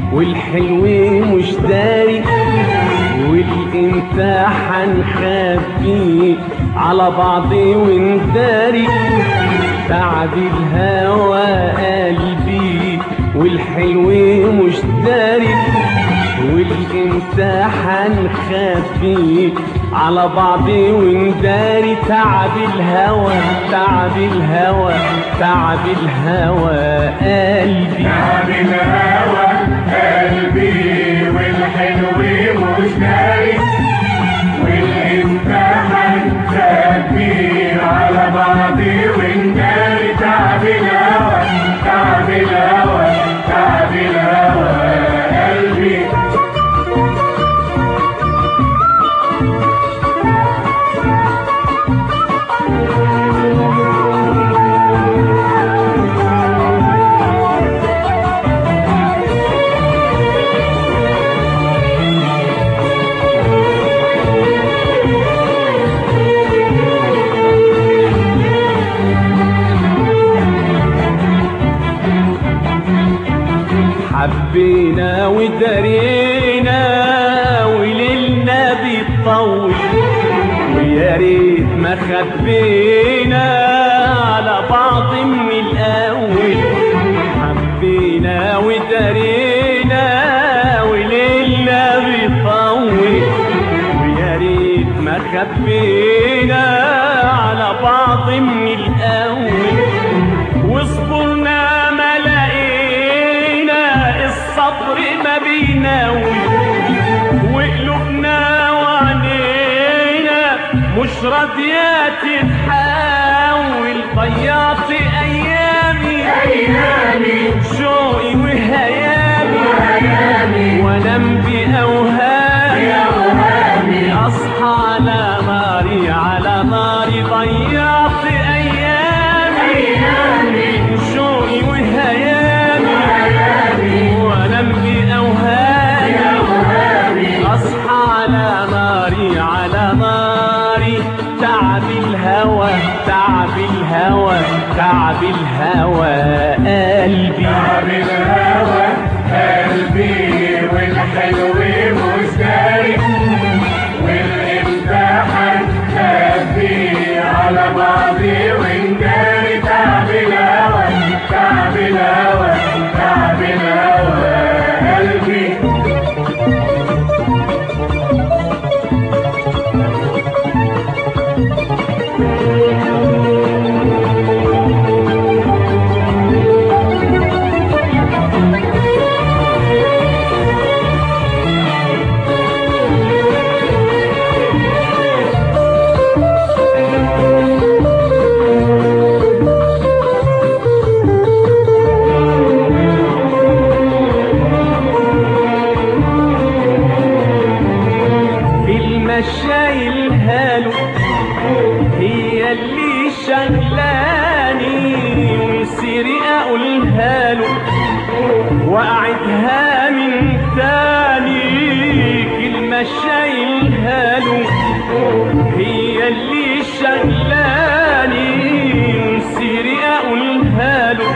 والحلو مش داري والامتحان خفي على بعضي ونداري تعب الهوى قلبي والحلو مش داري والامتحان خفي على بعضي ونداري تعب الهوى تعب الهوى تعب الهوى قلبي تعب الهوى قلبي والحلو مش داري والامتحان خبي على بعضي ونداري تعب الهوى تعب الهوى تعب الهوى قلبي حبينا ودارينا وليلنا بيطول ويا ريت ما خبينا على بعض من الاول حبينا ودارينا وليلنا بيطول ويا ريت ما خبينا على بعض من الاول واصبرنا ما لقينا الصبر ما بيناول وقلوبنا وعنينا مش راضية تتحول ضيعت ايامي ايامي شوقي وهيامي وهيامي وانام باوهامي اوهامي اصحى على ناري على ناري ضيعت ايامي ايامي شوقي وهيامي وهيامي وانام باوهامي اوهامي اصحى على ناري على ناري تعب الهوى تعب الهوى تعب الهوى قلبي تعب الهوى قلبي والحلو مش داري والامتحان خبي على بعضي ونداري تعب الهوى تعب الهوى تعب الهوى قلبي كلمة شايلها له هي اللي شغلاني ومسيري اقولها له واعدها من تاني كلمة شايلها له هي اللي شغلاني ومسيري اقولها له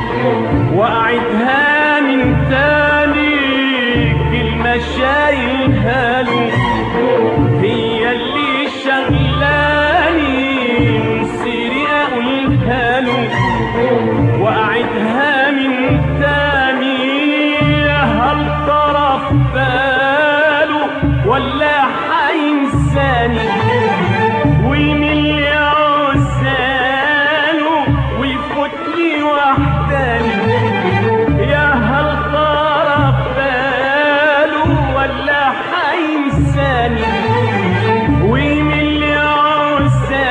واعدها من تاني كلمة شايلها له هي اللي شغلاني مسيري اقولها له واعدها من تاني هل ترى في باله ولا حينساني ومين اللي عزاله ويفوتني وحداني يا هل ترى في باله ولا حينساني ومين اللي عزاله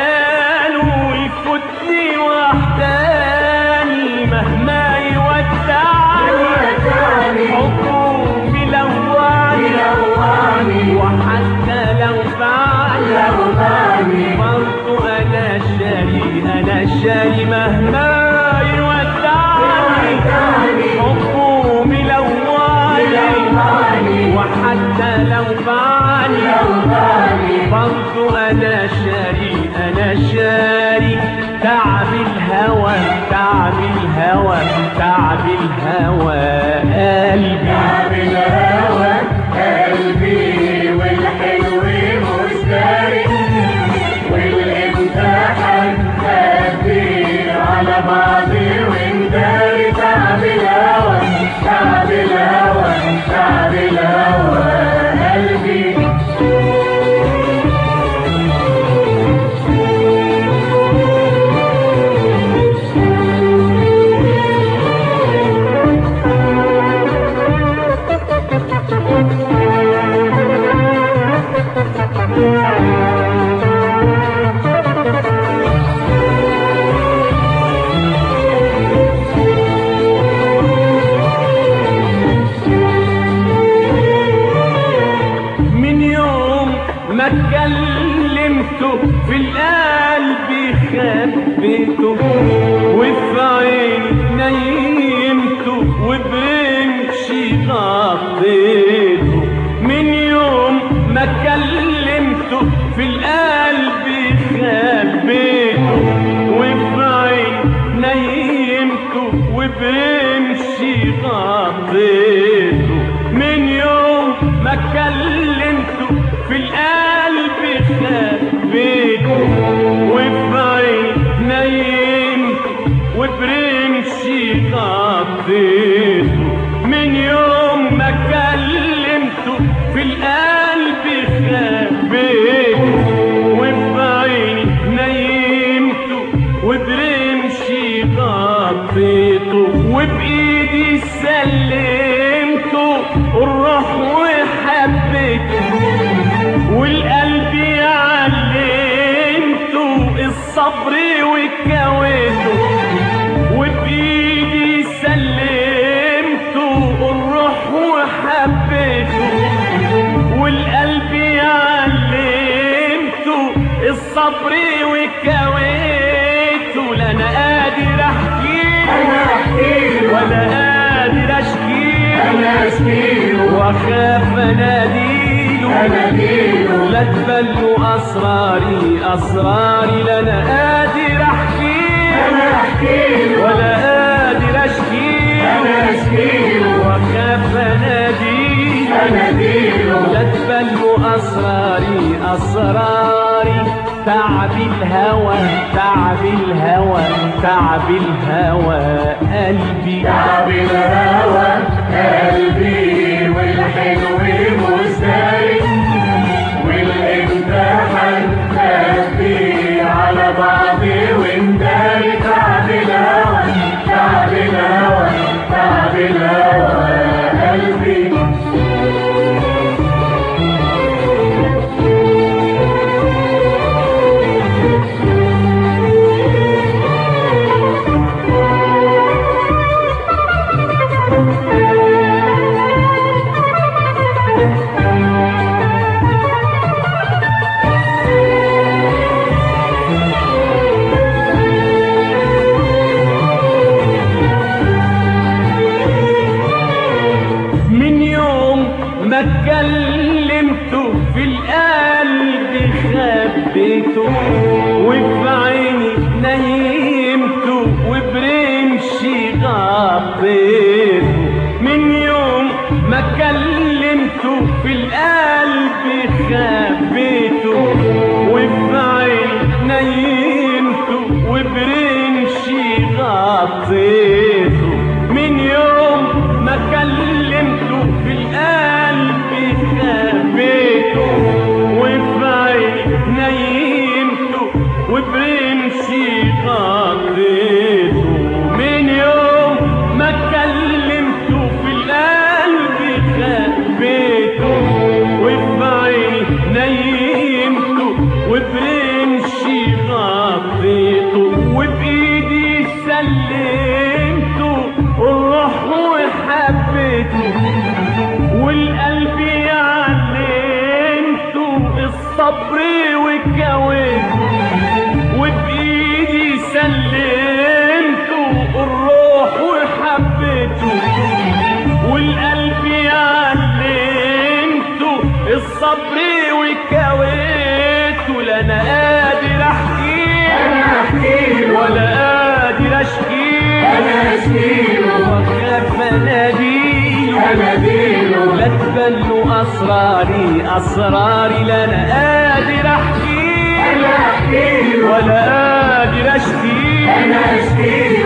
ويفوتني وحداني مهما يودعني حبه ملوعني وحتى لو فعل برضو انا شاري انا شاري مهما يودعني حبه ملوعني وحتى لو فعل برضو انا شاري انا شاري تعب الهوى تعب الهوى تعب الهوى قال قلبي تعب الهوى قلبي والحلو مشترك والامتحان قلبي على بعضي ونداري تعب الهوى تعب الهوى تعب الهوى قلبي من يوم ما اتكلمته في القلب خبيته وفي عيني نيمته وبرمشي غطيته من يوم ما اتكلمته في القلب خبيته وفي عيني نيمته وبرمشي غطيته من يوم ما كلمته في القلب خبيته وفي عيني نيمته وبرمشي غطيته من يوم ما كلمته في القلب خبيته وفي عيني نيمته وبرمشي غطيته وبايدي سلمته الروح وحبيته والقلب علمته الصبر وكويته وبايدي سلمته الروح وحبيته والقلب علمته الصبر وكويته لا انا قادر احكي انا احكي ولا قادر اشكي انا اشكيله واخاف اناديله اناديله لا تبلوا اسراري اسراري لا انا قادر احكي انا احكيله ولا قادر اشكي انا اشكيله واخاف اناديله اناديله لا تبلوا اسراري اسراري تعب الهوى تعب الهوى تعب الهوى قلبي تعب الهوى قلبي والحلو مزدري والامتحان قلبي على بعضي ونداري تعب الهوى تعب الهوى تعب الهوى قلبي من يوم ما اتكلمته في القلب خبيته وفي عيني نيمته وبرمشي غطيته من يوم ما كلمته في القلب خبيته وفي عيني نيمته وبرمشي غطيته من يوم ما كلمته في القلب خبيته وفي عيني نيمته وبرمشي غطيته من يوم ما كلمته في القلب خبيته وفي عيني نيمته وبرمشي غطيته وبايدي سلمته الروح وحبيته والقلب علمته الصبر وكويته وبايدي سلمته الروح وحبيته والقلب علمته الصبر وكويته لا انا قادر احكي انا احكيله ولا قادر اشكي انا اشكيله واخاف اناديله اناديله لا تبلوا اسراري اسراري لا انا قادر احكي انا احكيله ولا قادر اشكي انا اشكيله